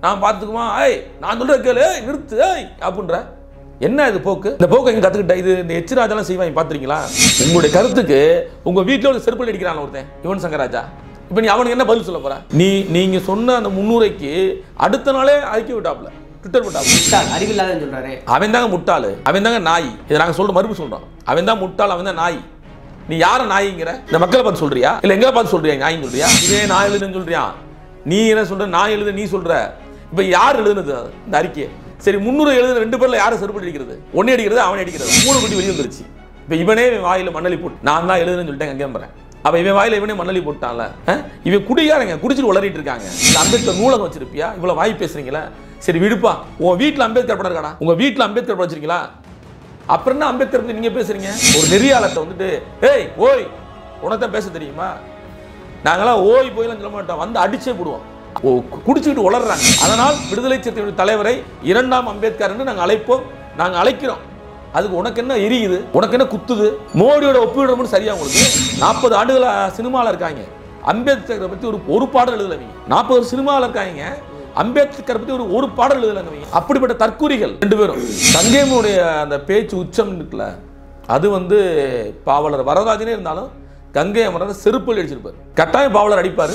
நான் பார்த்துக்குமா ஏய் நான் சொல்ற கேளு ஏய், நிறுத்து ஏய் அப்படின்ற என்ன இது போக்கு இந்த போக்கு எங்க கத்துக்கிட்ட இது இந்த எச் ராஜாலாம் செய்வாங்க பார்த்துருக்கீங்களா உங்களுடைய கருத்துக்கு உங்க வீட்டில் ஒரு செருப்பில் அடிக்கிறான் ஒருத்தன் யுவன் சங்கர் ராஜா இப்போ நீ அவனுக்கு என்ன பதில் சொல்ல போற நீ நீங்க சொன்ன அந்த முன்னுரைக்கு அடுத்த நாளே அறிக்கை விட்டாப்ல ட்விட்டர் விட்டாப்ல முட்டாள், அறிவில்லாதன்னு சொல்றாரு அவன் தாங்க முட்டாளு அவன் தாங்க நாய் இதை நாங்கள் சொல்ற மறுப்பு சொல்றோம் அவன் தான் முட்டாள் அவன் தான் நாய் நீ யாரை நாய்ங்கிற இந்த மக்களை பார்த்து சொல்றியா இல்ல எங்களை பார்த்து சொல்றியா நாய்ன்னு சொல்றியா இதே நான் எழுதுன்னு சொல்றியா நீ என்ன சொல்ற நான் எழுது நீ சொல்ற இப்ப யார் எழுதுனது அது, இந்த அறிக்கையை சரி முன்னூறு எழுதுன ரெண்டு பேர்ல யாரை செருப்பு அடிக்கிறது ஒன்னே அடிக்கிறது அவனே அடிக்கிறது மூணு குட்டி வெளியே வந்துருச்சு இப்ப இவனே இவன் வாயில மண்ணலி போட்டு நான் தான் எழுதுன்னு சொல்லிட்டேன் கேம்பறேன் அப்ப இவன் வாயில இவனே மண்ணலி போட்டான்ல அஹ்? இவன் குடிகாரங்க குடிச்சிட்டு உளறிட்டு இருக்காங்க இந்த அம்பேத்கர் நூலகம் வச்சிருப்பியா இவ்வளவு வாய் பேசுறீங்களா சரி விடுப்பா உன் வீட்டுல அம்பேத்கர் படம் இருக்காடா உங்க வீட்டுல அம்பேத்கர் படம் வச்சிருக்கீங்களா அப்புறம் என்ன அம்பேத்கர் பத்தி நீங்க பேசுறீங்க ஒரு நெறியாளத்தை வந்துட்டு ஏய் ஓய் உனக்கு தான் பேச தெரியுமா நாங்களாம் ஓய் போயெல்லாம் சொல்ல மாட்டோம் வந்து அடிச்சே போடுவோம் ஓ குடிச்சுக்கிட்டு உளறாங்க அதனால் விடுதலை சிறுத்தைகளுடைய தலைவரை இரண்டாம் அம்பேத்கர் என்று நாங்கள் அழைப்போம் நாங்கள் அழைக்கிறோம் அதுக்கு உனக்கு என்ன எரியுது உனக்கு என்ன குத்துது மோடியோட ஒப்பிடுறோம்னு சரியா உங்களுக்கு நாற்பது ஆண்டுகளா சினிமாவில் இருக்காங்க அம்பேத்கரை பத்தி ஒரு ஒரு பாடல் எழுதலவீங்க நாற்பது சினிமாவில் இருக்காங்க அம்பேத்கர் பத்தி ஒரு ஒரு பாடல் எழுதலங்க அப்படிப்பட்ட தற்கூரிகள் ரெண்டு பேரும் தங்கேமுடைய அந்த பேச்சு உச்சம் இருக்குல்ல அது வந்து பாவலர் வரதராஜனே இருந்தாலும் கங்கை அமரர் செருப்பில் அடிச்சிருப்பார் கட்டாயம் பாவலர் அடிப்பாரு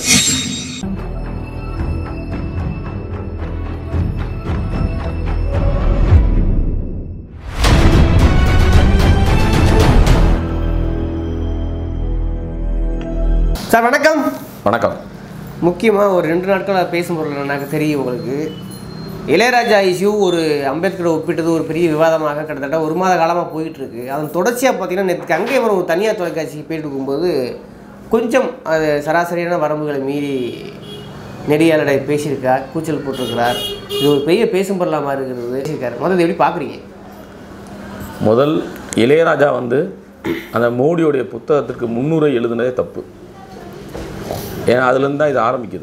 சார் வணக்கம் வணக்கம் முக்கியமாக ஒரு ரெண்டு நாட்களாக பேசும் பொருள் எனக்கு தெரியும் உங்களுக்கு இளையராஜா இஷ்யூ ஒரு அம்பேத்கரை ஒப்பிட்டது ஒரு பெரிய விவாதமாக கிட்டத்தட்ட ஒரு மாத காலமாக போயிட்டு இருக்கு அதன் தொடர்ச்சியாக பார்த்தீங்கன்னா நேற்று கங்கை மரம் ஒரு தனியார் தொலைக்காட்சிக்கு போயிட்டு இருக்கும்போது கொஞ்சம் அது சராசரியான வரம்புகளை மீறி நெறியாளரை பேசியிருக்கார் கூச்சல் போட்டிருக்கிறார் இது ஒரு பெரிய பேசும் பொருளாக மாதிரி இருக்கிறது பேசியிருக்காரு முதல்ல இதை எப்படி பார்க்குறீங்க முதல் இளையராஜா வந்து அந்த மோடியோடைய புத்தகத்திற்கு முன்னுரை எழுதுனதே தப்பு ஏன்னா அதுலேருந்து தான் இது ஆரம்பிக்குது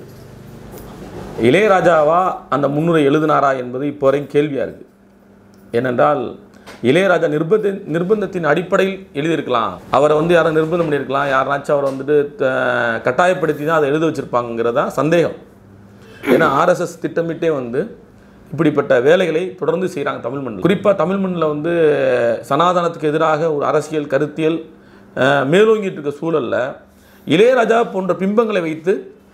இளையராஜாவா அந்த முன்னுரை எழுதினாரா என்பது இப்போ வரைக்கும் கேள்வியாக இருக்குது ஏனென்றால் இளையராஜா நிர்பந்த நிர்பந்தத்தின் அடிப்படையில் எழுதியிருக்கலாம் அவரை வந்து யாரும் நிர்பந்தம் பண்ணியிருக்கலாம் யாராச்சும் அவரை வந்துட்டு த- கட்டாயப்படுத்தி தான் அதை எழுத வச்சுருப்பாங்கிறதா சந்தேகம் ஏன்னா ஆர்எஸ்எஸ் திட்டமிட்டே வந்து இப்படிப்பட்ட வேலைகளை தொடர்ந்து செய்கிறாங்க தமிழ் மண்ணில் குறிப்பாக தமிழ் மண்ணில் வந்து சனாதனத்துக்கு எதிராக ஒரு அரசியல் கருத்தியல் அஹ், மேலோங்கிட்டு இருக்க சூழலில் இளையராஜா போன்ற பிம்பங்களை வைத்து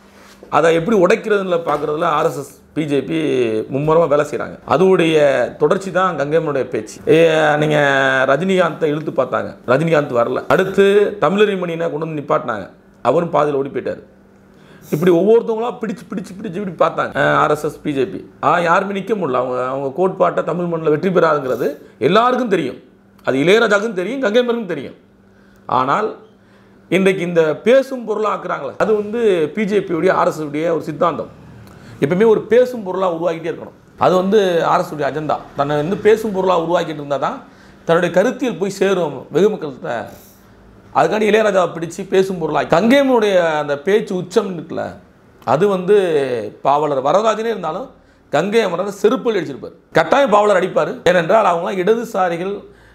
அதை எப்படி உடைக்கிறதுல பார்க்குறதுல ஆர்எஸ்எஸ் பிஜேபி மும்முரமாக வேலை செய்கிறாங்க அதோடைய தொடர்ச்சி தான் கங்கைமனுடைய பேச்சு நீங்கள் ரஜினிகாந்தை இழுத்து பார்த்தாங்க ரஜினிகாந்த் வரல அடுத்து தமிழறிமணினை கொண்டு வந்து நிப்பாட்டினாங்க அவரும் பாதியில் ஓடி போயிட்டார் இப்படி ஒவ்வொருத்தவங்களா பிடிச்சு பிடிச்சு பிடிச்சு இப்படி பார்த்தாங்க ஆர்எஸ்எஸ் பிஜேபி ஆ யாருமே நிற்க முடியல அவங்க அவங்க கோட்பாட்டை தமிழ் மண்ணில் வெற்றி பெறாதுங்கிறது எல்லாருக்கும் தெரியும் அது இளையராஜாவுக்கும் தெரியும் கங்கைமருக்கும் தெரியும் ஆனால் இன்றைக்கு இந்த பேசும் பொருளாக ஆக்குறாங்களே அது வந்து பிஜேபியுடைய ஆர்எஸ் உடைய ஒரு சித்தாந்தம் எப்பவுமே ஒரு பேசும் பொருளாக உருவாக்கிட்டே இருக்கணும் அது வந்து ஆர்எஸ் உடைய அஜெண்டா தன்னை வந்து பேசும் பொருளாக உருவாக்கிட்டு இருந்தால் தான் தன்னுடைய கருத்தியல் போய் சேரும் வெகு மக்கள்கிட்ட அதுக்காண்டி இளையராஜாவை பிடிச்சு பேசும் பொருளாக கங்கேமனுடைய அந்த பேச்சு உச்சம் இருக்குல்ல அது வந்து பாவலர் வரதராஜனே இருந்தாலும் கங்கை அமரர் செருப்பில் அடிச்சிருப்பார் கட்டாயம் பாவலர் அடிப்பார் ஏனென்றால் அவங்களாம் இடதுசாரிகள்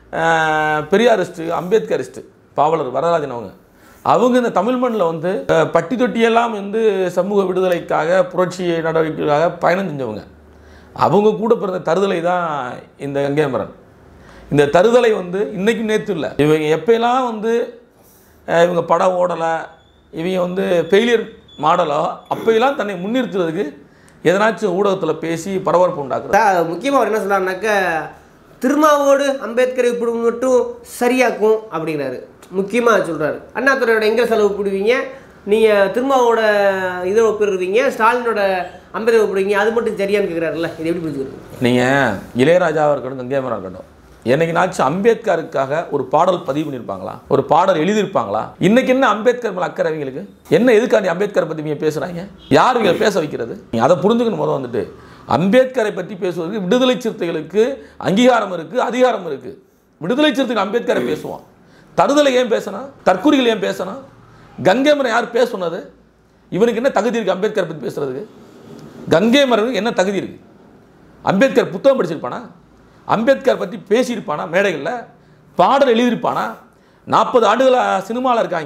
ஆஹ், பெரியாரிஸ்ட்டு அம்பேத்கரிஸ்ட்டு பாவலர் வரதராஜன் அவங்க அவங்க இந்த தமிழ் மண்ணில் வந்து அஹ், பட்டி தொட்டியெல்லாம் வந்து சமூக விடுதலைக்காக புரட்சி நடவடிக்கைக்காக பயணம் செஞ்சவங்க அவங்க கூட பிறந்த தருதலை தான் இந்த கங்கைமரன் இந்த தருதலை வந்து இன்னைக்கு நேற்று இல்லை இவங்க எப்பயெல்லாம் வந்து அஹ், இவங்க படம் ஓடலை இவங்க வந்து ஃபெயிலியர் மாடலோ அப்போயெல்லாம் தன்னை முன்னிறுத்துறதுக்கு எதனாச்சும் ஊடகத்தில் பேசி பரபரப்பு உண்டாக்குறது முக்கியமாக அவர் என்ன சொல்றாருனாக்க திருமாவோடு அம்பேத்கரை இப்படி மட்டும் சரியாக்கும் அப்படிங்கிறாரு முக்கியமாக சொல்றாரு அண்ணாதுரையோட எங்கே செலவு போடுவீங்க நீங்கள் திருமாவோட இதை ஒப்பிடுவீங்க ஸ்டாலினோட அம்பேத்கர் ஒப்பிடுவீங்க அது மட்டும் சரியான்னு கேட்குறாருல்ல இது எப்படி புரிஞ்சுக்கிறது நீங்கள் இளையராஜாவாக இருக்கட்டும் கங்கைமரா இருக்கட்டும் என்னைக்குனாச்சும் அம்பேத்கருக்காக ஒரு பாடல் பதிவு பண்ணியிருப்பாங்களா ஒரு பாடல் எழுதியிருப்பாங்களா இன்னைக்கு என்ன அம்பேத்கர் மேலே அக்கறை அவங்களுக்கு என்ன எதுக்காண்டி அம்பேத்கரை பற்றி நீங்கள் பேசுகிறாங்க யார் இவங்க பேச வைக்கிறது நீங்கள் அதை புரிஞ்சுக்கணும் முதல் வந்துட்டு அம்பேத்கரை பற்றி பேசுவதற்கு விடுதலை சிறுத்தைகளுக்கு அங்கீகாரம் இருக்குது அதிகாரம் இருக்குது விடுதலை சிறுத்தைகள் அம்பேத்கரை பேசுவான் தருதலை ஏன் பேசணும் தற்கூரிகள் ஏன் பேசணும் கங்கைமரன் யார் பேச சொன்னது இவனுக்கு என்ன தகுதி இருக்குது அம்பேத்கரை பற்றி பேசுறதுக்கு கங்கைமரனுக்கு என்ன தகுதி இருக்குது அம்பேத்கர் புத்தகம் படிச்சிருப்பானா அம்பேத்கர் பற்றி பேசியிருப்பானா மேடைகளில் பாடல் எழுதியிருப்பானா நாற்பது ஆண்டுகளாக சினிமாவில் இருக்காங்க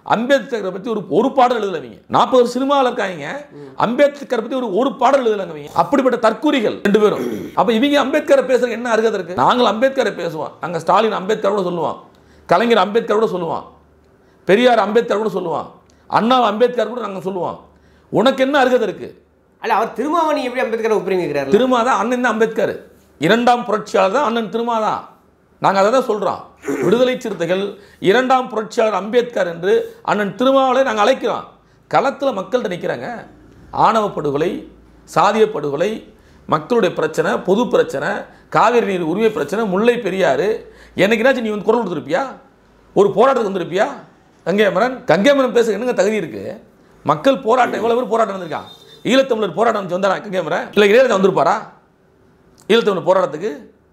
அம்பேத்கரை பத்தி ஒரு ஒரு பாடல் எழுதலவீங்க நாற்பது சினிமாவில் இருக்காங்க அம்பேத்கரை பத்தி ஒரு ஒரு பாடல் எழுதலங்க அப்படிப்பட்ட தற்கூரிகள் ரெண்டு பேரும் அப்ப இவங்க அம்பேத்கரை பேசுறதுக்கு என்ன அருகதை இருக்கு நாங்கள் அம்பேத்கரை பேசுவோம் நாங்க ஸ்டாலின் அம்பேத்கர் கூட சொல்லுவோம் கலைஞர் அம்பேத்கர் கூட சொல்லுவான் பெரியார் அம்பேத்கர் கூட சொல்லுவான் அண்ணா அம்பேத்கர் கூட நாங்கள் சொல்லுவோம் உனக்கு என்ன அருகதை இருக்கு அல்ல அவர் திருமாவணி எப்படி அம்பேத்கரை ஒப்புறீங்கிறாரு திருமாதான் அண்ணன் தான் அம்பேத்கர் இரண்டாம் புரட்சியாளர் தான் அண்ணன் திருமாதான் நாங்கள் அதை தான் சொல்கிறோம் விடுதலை சிறுத்தைகள் இரண்டாம் புரட்சியாளர் அம்பேத்கர் என்று அண்ணன் திருமாவளை நாங்கள் அழைக்கிறோம் களத்தில் மக்கள்கிட்ட நிற்கிறாங்க ஆணவ படுகொலை சாதிய படுகொலை மக்களுடைய பிரச்சனை பொது பிரச்சனை காவிரி நீர் உரிமை பிரச்சனை முல்லை பெரியாறு என்னைக்குனாச்சும் நீ வந்து குரல் கொடுத்துருப்பியா ஒரு போராட்டத்துக்கு வந்திருப்பியா கங்கையமரன் கங்கையமரன் பேச என்னங்க தகுதி இருக்கு மக்கள் போராட்டம் எவ்வளோ பேர் போராட்டம் வந்திருக்கான் ஈழத்தமிழர் போராட்டம் வந்து வந்தாரா கங்கையமரன் இல்லை இளையராஜா வந்திருப்பாரா ஈழத்தமிழர் போராட்டத்துக்கு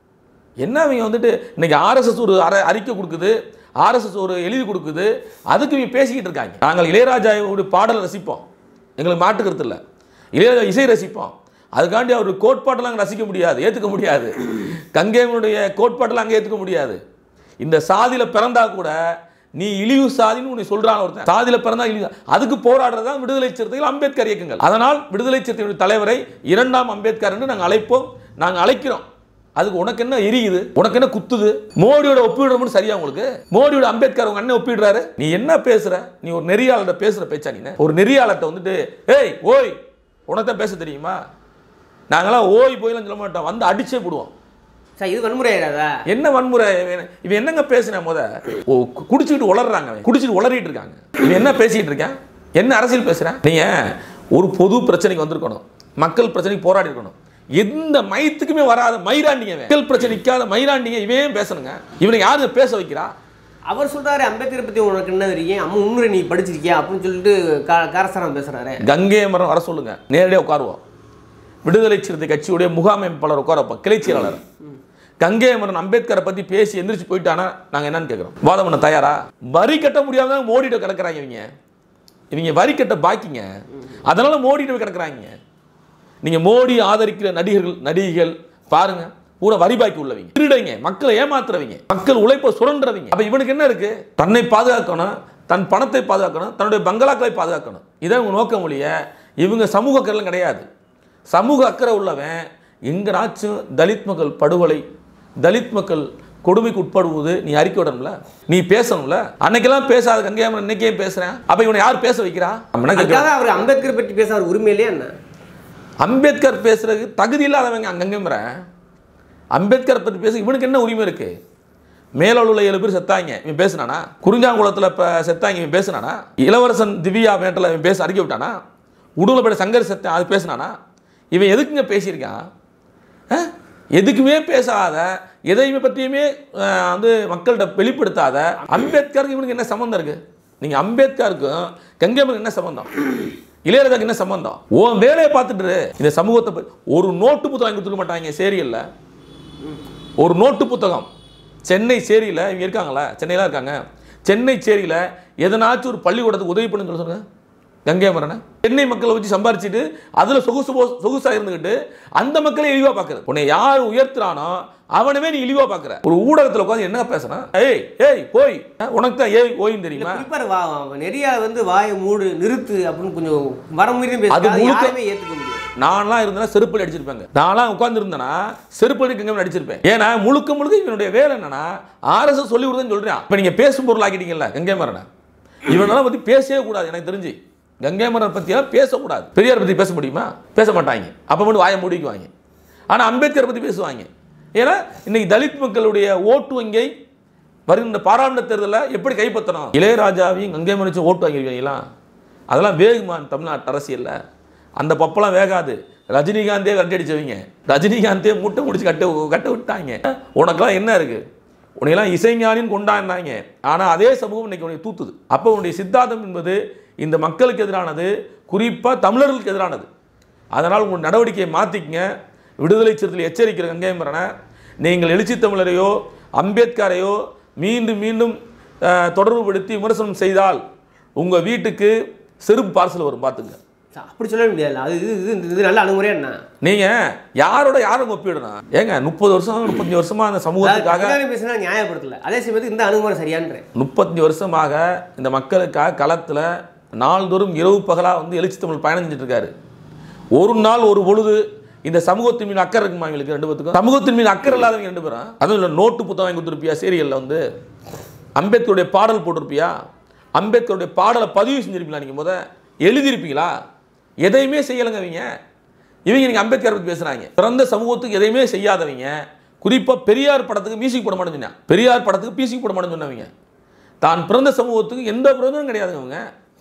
என்ன அவங்க வந்துட்டு இன்னைக்கு ஆர்எஸ்எஸ் ஒரு அரை அறிக்கை கொடுக்குது ஆர்எஸ்எஸ் ஒரு எழுதி கொடுக்குது அதுக்கு இவங்க பேசிக்கிட்டு இருக்காங்க நாங்கள் இளையராஜாவுடைய பாடலை ரசிப்போம் எங்களுக்கு மாட்டு கருத்து இல்லை இளையராஜா இசை ரசிப்போம் அதுக்காண்டி அவர் கோட்பாட்டெல்லாம் அங்கே ரசிக்க முடியாது ஏற்றுக்க முடியாது கங்கையனுடைய கோட்பாட்டெல்லாம் அங்கே ஏற்றுக்க முடியாது இந்த சாதியில் பிறந்தா கூட நீ இழிவு சாதின்னு உன்னை சொல்றான் ஒருத்தன் சாதியில பிறந்தா இழிவு அதுக்கு போராடுறது தான் விடுதலை சிறுத்தைகள் அம்பேத்கர் இயக்கங்கள் அதனால் விடுதலை சிறுத்தைகளுடைய தலைவரை இரண்டாம் அம்பேத்கர் என்று நாங்கள் அழைப்போம் நாங்கள் அழைக்கிறோம் அதுக்கு உனக்கு என்ன எரியுது உனக்கு என்ன குத்துது மோடியோட ஒப்பிடுற மட்டும் சரியா உங்களுக்கு மோடியோட அம்பேத்கர் உங்க அண்ணன் ஒப்பிடுறாரு நீ என்ன பேசுற நீ ஒரு நெறியாளர்கிட்ட பேசுற பேச்சா நீ ஒரு நெறியாளர்கிட்ட வந்துட்டு ஏய் ஓய் உனக்கு பேச தெரியுமா நாங்களாம் ஓய் போயெல்லாம் சொல்ல மாட்டோம் வந்து அடிச்சே போடுவோம் சார் இது வன்முறை ஆயிடாதா என்ன வன்முறை இவன் இவன் என்னங்க பேசுன முத ஓ கு- குடிச்சிட்டு உளறாங்க அவன் குடிச்சிட்டு உளறிட்டு இருக்காங்க இவன் என்ன பேசிட்டு இருக்கான் என்ன அரசியல் பேசுறான் நீங்க ஒரு பொது பிரச்சனைக்கு வந்திருக்கணும் மக்கள் பிரச்சனைக்கு போராடி இருக்கணும் எந்த மயத்துக்குமே வராத மயிராண்டிங்க இவன். மக்கள் பிரச்சனைக்காத மயிராண்டிங்க இவன் பேசணுங்க இவனுக்கு யாரு பேச வைக்கிறா அவர் சொல்றாரு அம்பேத்கரை பத்தி உனக்கு என்ன தெரியும் அம்மா உன்னுரை நீ படிச்சிருக்கியா அப்படின்னு சொல்லிட்டு கா- காரசாரம் பேசுறாரு கங்கை மரம் வர சொல்லுங்க நேரடியாக உட்காருவோம் விடுதலை சிறுத்தை கட்சியுடைய முகாமைப்பாளர் உட்கார வைப்போம் கிளை செயலாளர் கங்கை அமரன் அம்பேத்கரை பத்தி பேசி எந்திரிச்சு போயிட்டானா நாங்க என்னன்னு கேட்குறோம் வாதம் பண்ண தயாரா வரி கட்ட முடியாம மோடிட்ட கிடக்குறாங்க இவங்க இவங்க வரி கட்ட பாக்கிங்க அதனால மோடிட்ட கிடக்குறாங்க நீங்க மோடி ஆதரிக்கிற நடிகர்கள் நடிகைகள் பாருங்க பூரா வரி பாக்கி உள்ளவங்க திருடைங்க மக்களை ஏமாத்துறவங்க மக்கள் உழைப்பை சுரண்டுறவங்க அப்ப இவனுக்கு என்ன இருக்கு தன்னை பாதுகாக்கணும் தன் பணத்தை பாதுகாக்கணும் தன்னுடைய பங்களாக்களை பாதுகாக்கணும் இதான் இவங்க நோக்கம் ஒழிய இவங்க சமூக அக்கறை கிடையாது சமூக அக்கறை உள்ளவன் எங்கனாச்சும் தலித் மக்கள் படுகொலை தலித் மக்கள் கொடுமைக்கு உட்படுவது நீ அறிக்கை விடணும்ல நீ பேசணும்ல அன்னைக்கெல்லாம் பேசாத கங்கையாமன் இன்னைக்கே பேசுறேன் அப்ப இவனை யார் பேச வைக்கிறா நம்ம என்ன கேட்கிறோம்? அதுக்காக அவர் அம்பேத்கரை பற்றி பேச அவர் உரிமை இல்லையா என்ன அம்பேத்கர் பேசுறதுக்கு தகுதி இல்லாதவங்க அங்கங்கங்கிற அம்பேத்கர் பற்றி பேச இவனுக்கு என்ன உரிமை இருக்கு மேலூரில் ஏழு பேர் செத்தாங்க இவன் பேசுனானா குறிஞ்சாங்குளத்தில் இப்போ செத்தாங்க இவன் பேசுனானா இளவரசன் திவ்யா மேட்டில் இவன் பேச அறிக்கை விட்டானா உடுமலைப்பேட்டை சங்கர் செத்தான் அது பேசுனானா இவன் எதுக்குங்க பேசியிருக்கான் ஆ? எதுக்குமே பேசாத எதையுமே பற்றியுமே அஹ், வந்து மக்கள்கிட்ட வெளிப்படுத்தாத அம்பேத்கருக்கு இவனுக்கு என்ன சம்மந்தம் இருக்கு நீங்கள் அம்பேத்கருக்கும் கங்கைமனுக்கு என்ன சம்மந்தம் இளையராஜாக்கு என்ன சம்மந்தம் உன் வேலையை பார்த்துட்டு இரு. இந்த சமூகத்தை பத்தி- ஒரு நோட்டு புத்தகம் வாங்கி கொடுத்துக்க மாட்டாங்க சேரியல்ல ஒரு நோட்டு புத்தகம் சென்னை சேரியில் இவங்க இருக்காங்களா சென்னையில இருக்காங்க சென்னை சேரியில் எதனாச்சும் ஒரு பள்ளிக்கூடத்துக்கு உதவி பண்ணுன்னு சொல்ல சொல்லுங்க கங்கை மரண சென்னை மக்களை வச்சு சம்பாரிச்சிட்டு அதில் சொகுசு போ- சொகுசா இருந்துக்கிட்டு அந்த மக்களை இழிவா பார்க்குறது உன்னை யார் உயர்த்துறானோ அவனவே நீ இழிவா பார்க்குற ஒரு ஊடகத்தில் உட்காந்து என்ன பேசுறான் ஏய் ஏய் போய் அஹ், உனக்கு தான் ஏய் ஓய்ன்னு தெரியுமா குறிப்பாக வா நிறைய வந்து வாயை மூடு நிறுத்து அப்படின்னு கொஞ்சம் வரமுறையும் அது பேசுறது முழுக்க- யாருமே ஏற்றுக்க முடியாது நான்லாம் இருந்தேன்னா செருப்பில் அடிச்சிருப்பேங்க நான்லாம் உட்கார்ந்து இருந்தேன்னா செருப்படி கங்கை அடிச்சிருப்பேன் ஏன்னா முழுக்க முழுக்க இவனுடைய வேலை என்னன்னா ஆர்எஸ் சொல்லி கொடுத்தேன்னு சொல்றான் இப்போ நீங்க பேசும் பொருள் ஆக்கிட்டீங்கல்ல கங்கை மரனை இவனெல்லாம் பத்தி பேசவே கூடாது எனக்கு தெரிஞ்சு கங்கை மரன் பற்றியெல்லாம் பேசக்கூடாது பெரியார் பற்றி பேச முடியுமா பேச மாட்டாங்க அப்போ மட்டும் வாயை மூடிக்குவாங்க ஆனால் அம்பேத்கர் பற்றி பேசுவாங்க ஏன்னா இன்னைக்கு தலித் மக்களுடைய ஓட்டு வங்கை வருகின்ற பாராளுமன்ற தேர்தலில் எப்படி கைப்பற்றணும் இளையராஜாவையும் கங்கை மணிச்சு ஓட்டு வாங்கிருக்கீங்களா அதெல்லாம் வேகுமான் தமிழ்நாட்டு அரசியல்ல அந்த பப்பெல்லாம் வேகாது ரஜினிகாந்தே கட்டி அடிச்சவங்க ரஜினிகாந்தே முட்டை முடிச்சு கட்ட கட்ட விட்டாங்க உனக்கெல்லாம் என்ன இருக்கு உன்னையெல்லாம் இசைஞானின்னு கொண்டாடினாங்க ஆனால் அதே சமூகம் இன்னைக்கு உன்னை தூத்துது அப்போ உன்னுடைய சித்தாந்தம் என்பது இந்த மக்களுக்கு எதிரானது குறிப்பாக தமிழர்களுக்கு எதிரானது அதனால் உங்கள் நடவடிக்கையை மாற்றிக்கங்க விடுதலை சிறுத்தையில் எச்சரிக்கிற கங்கைமரனை நீங்கள் எழுச்சி தமிழரையோ அம்பேத்கரையோ மீண்டும் மீண்டும் அஹ், தொடர்புபடுத்தி விமர்சனம் செய்தால் உங்கள் வீட்டுக்கு செருப்பு பார்சல் வரும் பார்த்துங்க அப்படி சொல்ல முடியாது அது இது இது இது நல்ல அணுகுமுறையா என்ன நீங்கள் யாரோட யாரும் ஒப்பிடணும் ஏங்க முப்பது வருஷம் முப்பத்தஞ்சு வருஷமாக அந்த சமூகத்துக்காக அதாவது பேசுனா நியாயப்படுத்தல அதே சமயத்துக்கு இந்த அணுகுமுறை சரியான்றேன் முப்பத்தஞ்சு வருஷமாக இந்த மக்களுக்காக களத்தில் நாள்தோறும் இரவு பகலாக வந்து எழுச்சி தமிழ் பயணம் செஞ்சுட்டு இருக்காரு ஒரு நாள் ஒரு பொழுது இந்த சமூகத்தின் மீது அக்கறை இருக்குமா இவங்களுக்கு ரெண்டு பேத்துக்கும் சமூகத்தின் மீது அக்கறை இல்லாதவங்க ரெண்டு பேரும் அதுவும் இல்லை நோட்டு புத்தகம் வாங்கி கொடுத்துருப்பியா சீரியலில் வந்து அம்பேத்கருடைய பாடல் போட்டிருப்பியா அம்பேத்கருடைய பாடலை பதிவு செஞ்சிருப்பீங்களா நீங்கள் முத எழுதியிருப்பீங்களா எதையுமே செய்யலைங்க இவங்க இவங்க நீங்கள் அம்பேத்கர் பற்றி பேசுகிறாங்க பிறந்த சமூகத்துக்கு எதையுமே செய்யாதவங்க குறிப்பாக பெரியார் படத்துக்கு மியூசிக் போட மாட்டேன்னு சொன்னாங்க பெரியார் படத்துக்கு மியூசிக் போட மாட்டேன்னு சொன்னவங்க தான் பிறந்த சமூகத்துக்கு எந்த பிரதமும் கிடையாதுங்க அவங்க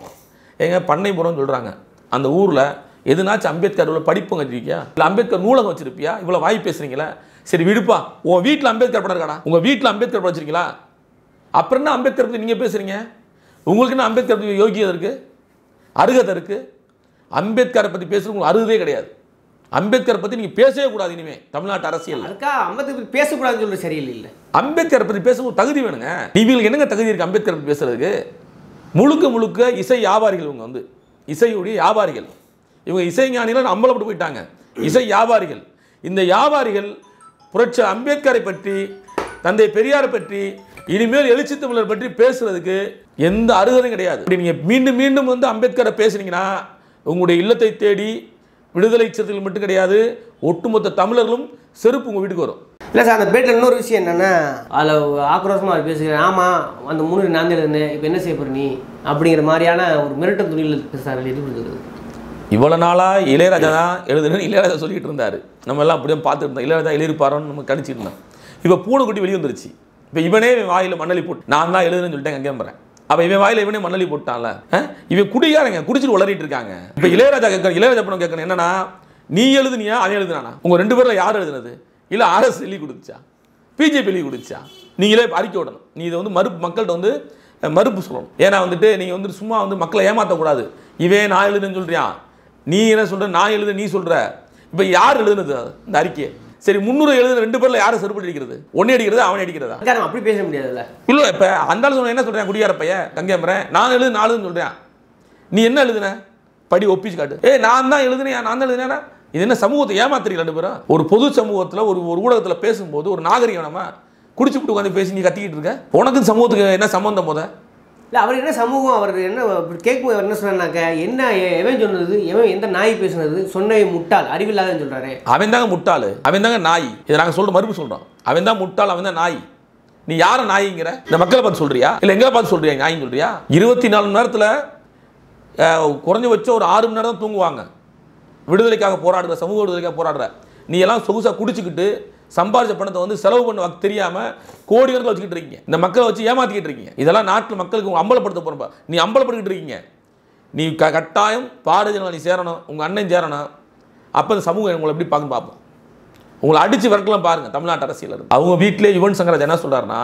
ஏங்க பண்ணைபுரம் சொல்கிறாங்க அந்த ஊரில் எதுனாச்சும் அம்பேத்கர் உள்ள படிப்பு வச்சிருக்கியா இல்லை அம்பேத்கர் நூலகம் வச்சிருப்பியா இவ்வளோ வாய் பேசுறீங்களா சரி விடுப்பா உன் வீட்டில் அம்பேத்கர் படம் இருக்காடா உங்கள் வீட்டில் அம்பேத்கர் படம் வச்சிருக்கீங்களா அப்புறம் என்ன அம்பேத்கர் பற்றி நீங்கள் பேசுகிறீங்க உங்களுக்கு என்ன அம்பேத்கர் பற்றி யோகியதை இருக்குது அருகதை இருக்குது அம்பேத்கரை பற்றி பேசுறது உங்களுக்கு அருகதே கிடையாது அம்பேத்கரை பற்றி நீங்கள் பேசவே கூடாது இனிமே தமிழ்நாட்டு அரசியல் அதுக்கா அம்பேத்கர் பேசக்கூடாதுன்னு சொல்றது சரியில்லை இல்லை அம்பேத்கரை பற்றி பேச ஒரு தகுதி வேணுங்க இவங்களுக்கு என்னங்க தகுதி இருக்குது அம்பேத்கர் பற்றி பேசுறதுக்கு முழுக்க முழுக்க இசை வியாபாரிகள் இவங்க வந்து இசையுடைய வியாபாரிகள் இவங்க இசைஞானிகள் அம்பலப்பட்டு போயிட்டாங்க இசை வியாபாரிகள் இந்த வியாபாரிகள் புரட்சி அம்பேத்கரை பற்றி தந்தை பெரியாரை பற்றி இனிமேல் எழுச்சி தமிழர் பற்றி பேசுறதுக்கு எந்த அருகதையும் கிடையாது இப்படி நீங்கள் மீண்டும் மீண்டும் வந்து அம்பேத்கரை பேசுனீங்கன்னா உங்களுடைய இல்லத்தை தேடி விடுதலை சிறுத்தைகள் மட்டும் கிடையாது ஒட்டுமொத்த தமிழர்களும் செருப்பு உங்கள் வீட்டுக்கு வரும் இல்லை சார் அந்த பேட்டில் இன்னொரு விஷயம் என்னென்னா அதில் ஆக்ரோஷமாக அவர் பேசுகிறேன் ஆமாம் அந்த மூணு நான் தான் எழுதுனேன் இப்போ என்ன செய்ய போற நீ அப்படிங்கிற மாதிரியான ஒரு மிரட்ட துணியில் சார் எதிர்ப்பு இவ்வளோ நாளாக இளையராஜா தான் எழுதுன்னு இளையராஜா சொல்லிட்டு இருந்தார் நம்ம எல்லாம் அப்படியே பார்த்துட்டு இருந்தோம் இளையராஜா எழுதிருப்பாரோன்னு நம்ம கணிச்சிட்டு இருந்தோம் இப்போ பூனைக்குட்டி வெளியே வந்துருச்சு இப்போ இவனே இவன் வாயில் மண்ணலி போட்டு நான் தான் எழுதுன்னு சொல்லிட்டேன் அங்கே போகிறேன் அப்போ இவன் வாயில் இவனே மண்ணலி போட்டான்ல ஆ? இவன் குடிகாரங்க குடிச்சிட்டு உளறிட்டு இருக்காங்க இப்போ இளையராஜா கேட்கணும் இளையராஜா படம் கேட்கணும் என்னன்னா நீ எழுதுனியா அவன் எழுதுனானா உங்கள் ரெண்டு பேரில் யார் எழுதுனது இல்லை ஆர்எஸ் எழுதி கொடுத்துச்சா பிஜேபி எழுதி கொடுத்துச்சா நீங்களே அறிக்கை விடணும் நீ இதை வந்து மறுப்பு மக்கள்கிட்ட வந்து அஹ், மறுப்பு சொல்லணும் ஏன்னா வந்துட்டு நீங்கள் வந்து சும்மா வந்து மக்களை ஏமாற்றக்கூடாது இவன் நான் எழுதுன்னு சொல்றியான் நீ என்ன சொல்ற நான் எழுது நீ சொல்ற இப்போ யார் எழுதுனது அது, இந்த அறிக்கையை சரி முந்நூறு எழுதுன ரெண்டு பேர்ல யாரை செருப்படி அடிக்கிறது ஒன்னே அடிக்கிறது அவனே அடிக்கிறதா அதுக்காக அப்படி பேச முடியாதுல்ல இல்லை இப்போ அந்த ஆள் சொன்ன என்ன சொல்கிறேன் குடியார பையன் கங்கேம்பரன் நான் எழுது நாலுன்னு சொல்கிறேன் நீ என்ன எழுதுன படி ஒப்பிச்சு காட்டு ஏய் நான் தான் எழுதுனேன் நான் தான் எழுதுனேனா இது என்ன சமூகத்தை ஏமாத்துறீங்க ரெண்டு பேரும் ஒரு பொது சமூகத்தில் ஒரு ஒரு ஊடகத்தில் பேசும்போது ஒரு நாகரிகம் நம்ம குடிச்சுட்டு உட்காந்து பேசி நீ கத்திக்கிட்டு இருக்க உனக்கு சமூகத்துக்கு என்ன சம்மந்தம் போத இல்லை அவர் என்ன சமூகம் அவர் என்ன இப்படி கேட்கும்போது அவர் என்ன சொன்னாக்க என்ன எ- எவன் சொன்னது எவன் எந்த நாய் பேசுனது சொன்ன முட்டாள் அறிவில்லாதன்னு சொல்கிறாரு அவன் தாங்க முட்டாள் அவன் தாங்க நாய் இதை நாங்கள் சொல்ற மறுப்பு சொல்கிறோம் அவன் தான் முட்டாள் அவன் தான் நாய் நீ யாரை நாய்ங்கிற இந்த மக்களை பார்த்து சொல்றியா இல்லை எங்களை பார்த்து சொல்றியா நாயின்னு சொல்றியா இருபத்தி நாலு மணி நேரத்தில் குறைஞ்சபட்சம் ஒரு ஆறு மணி நேரம் தான் தூங்குவாங்க விடுதலைக்காக போராடுற சமூக விடுதலைக்காக போராடுற நீ எல்லாம் சொகுசாக குடிச்சுக்கிட்டு சம்பாதிச்ச பணத்தை வந்து செலவு பண்ண வக்கு தெரியாமல் கோடி கணக்கில் வச்சுக்கிட்டு இருக்கீங்க இந்த மக்களை வச்சு ஏமாத்திக்கிட்டு இருக்கீங்க இதெல்லாம் நாட்டு மக்களுக்கு உங்க அம்பலப்படுத்த போகிறப்ப நீ அம்பலப்பட்டுக்கிட்டு இருக்கீங்க நீ க கட்டாயம் பாரதிய ஜனதா நீ சேரணும் உங்கள் அண்ணன் சேரணும் அப்போ இந்த சமூகம் உங்களை எப்படி பார்க்கணும் பார்ப்போம் உங்களை அடித்து விரட்டலாம் பாருங்க தமிழ்நாட்டு அரசியல் இருக்கு அவங்க வீட்டிலே யுவன் சங்கராஜ் என்ன சொல்றாருன்னா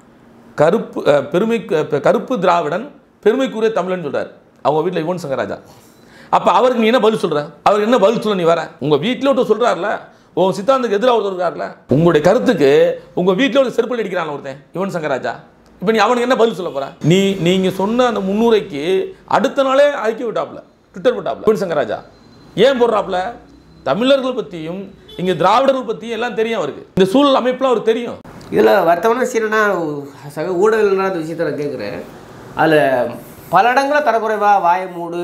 கருப்பு அஹ், பெருமை அஹ், கருப்பு திராவிடன் பெருமைக்குரிய தமிழன் சொல்றாரு அவங்க வீட்டில் யுவன் சங்கராஜா அப்போ அவருக்கு நீ என்ன பதில் சொல்ற அவருக்கு என்ன பதில் சொல்ல நீ வர உங்க வீட்டில் ஒருத்தர் சொல்றாருல உன் சித்தாந்தத்துக்கு எதிராக ஒருத்தர் இருக்காருல உங்களுடைய கருத்துக்கு உங்க வீட்டில் ஒரு செருப்பல் அடிக்கிறான் ஒருத்தன் யுவன் சங்கராஜா இப்போ நீ அவனுக்கு என்ன பதில் சொல்ல போற நீ நீங்க சொன்ன அந்த முன்னுரைக்கு அடுத்த நாளே அறிக்கை விட்டாப்ல ட்விட்டர் விட்டாப்ல யுவன் சங்கராஜா ஏன் போடுறாப்ல தமிழர்கள் பற்றியும் இங்கே திராவிடர்கள் பற்றியும் எல்லாம் தெரியும் அவருக்கு இந்த சூழல் அமைப்புலாம் அவருக்கு தெரியும் இதில் வருத்தமான விஷயம் என்னன்னா சக ஊடகங்கள் அந்த விஷயத்தை நான் கேட்குறேன் அதில் பல இடங்களில் தரக்குறைவா வாயை மூடு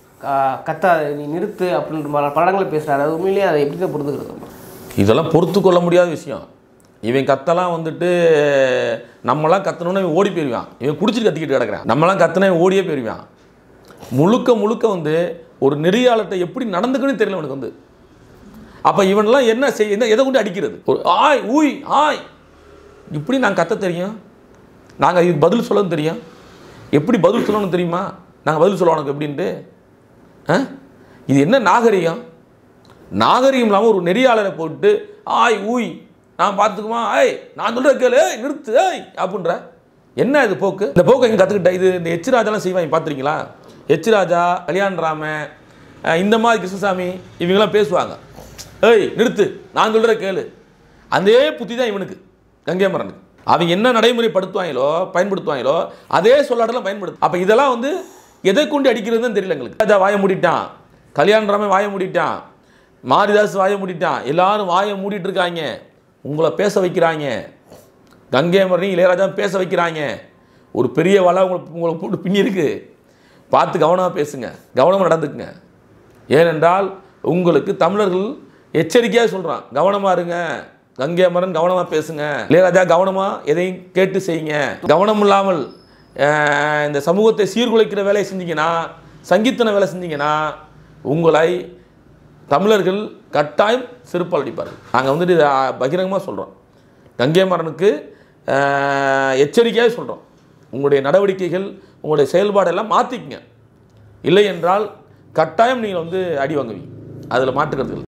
க- கத்தாத நீ நிறுத்து அப்படின்ற பல பல இடங்களில் பேசுகிறாரு அது உண்மையிலேயே அதை எப்படி தான் பொறுத்துக்கிறது இதெல்லாம் பொறுத்து கொள்ள முடியாத விஷயம் இவன் கத்தெல்லாம் வந்துட்டு நம்மலாம் கத்தணும்னு இவன் ஓடி போயிருவான் இவன் குடிச்சிட்டு கத்திக்கிட்டு கிடக்குறான் நம்மலாம் கத்துனா இவன் ஓடியே போயிருவான் முழுக்க முழுக்க வந்து ஒரு நெறியாளர்கிட்ட எப்படி நடந்துக்கணும்னு தெரியல அவனுக்கு வந்து அப்போ இவனெல்லாம் என்ன செய்ய என்ன எதை கொண்டு அடிக்கிறது ஒரு ஆய் ஊய் ஆய் இப்படி நாங்கள் கத்த தெரியும் நாங்கள் இது பதில் சொல்லணும் தெரியும் எப்படி பதில் சொல்லணும் தெரியுமா நாங்கள் பதில் சொல்லுவோம் உனக்கு எப்படின்ட்டு ஆ இது என்ன நாகரிகம் நாகரிகம் இல்லாமல் ஒரு நெறியாளரை போட்டு ஆய் ஊய் நான் பார்த்துக்குமா ஏய் நான் சொல்கிற கேளு ஏய் நிறுத்து ஏய் அப்படின்ற என்ன இது போக்கு இந்த போக்கு எங்கே கற்றுக்கிட்ட இது இந்த எச் ராஜாலாம் செய்வாங்க பார்த்துருக்கீங்களா எச் ராஜா கல்யாணராமன் அஹ் இந்த மாதிரி கிருஷ்ணசாமி இவங்கெல்லாம் பேசுவாங்க ஏய் நிறுத்து நான் சொல்கிற கேளு அதே புத்தி தான் இவனுக்கு கங்கேமரனுக்கு அவங்க என்ன நடைமுறைப்படுத்துவாங்களோ பயன்படுத்துவாங்களோ அதே சொல்லாடலாம் பயன்படுத்து அப்போ இதெல்லாம் வந்து எதை கொண்டு அடிக்கிறதுன்னு தெரியல எங்களுக்கு ராஜா வாய மூடிட்டான் கல்யாணராமே வாயை மூடிட்டான் மாரிதாஸ் வாயை மூடிட்டான் எல்லாரும் வாயை மூடிட்டு இருக்காங்க உங்களை பேச வைக்கிறாங்க கங்கை மரணி இளையராஜா பேச வைக்கிறாங்க ஒரு பெரிய வலை உங்களை உங்களை போட்டு பின்னி இருக்கு பார்த்து கவனமாக பேசுங்க கவனமாக நடந்துக்குங்க ஏனென்றால் உங்களுக்கு தமிழர்கள் எச்சரிக்கையாக சொல்கிறான் கவனமாக இருங்க கங்கை அமரன் கவனமாக பேசுங்க இளையராஜா கவனமாக எதையும் கேட்டு செய்யுங்க கவனம் இல்லாமல் அஹ், இந்த சமூகத்தை சீர்குலைக்கிற வேலையை செஞ்சீங்கன்னா சங்கீத்தன வேலை செஞ்சீங்கன்னா உங்களை தமிழர்கள் கட்டாயம் செருப்பால் அடிப்பார்கள் நாங்கள் வந்துட்டு இதை பகிரங்கமாக சொல்கிறோம் கங்கை மரனுக்கு எச்சரிக்கையாக சொல்கிறோம் உங்களுடைய நடவடிக்கைகள் உங்களுடைய செயல்பாடெல்லாம் மாற்றிக்கங்க இல்லை என்றால் கட்டாயம் நீங்கள் வந்து அடி வாங்குவீங்க அதில் மாற்றுக்கிறது இல்லை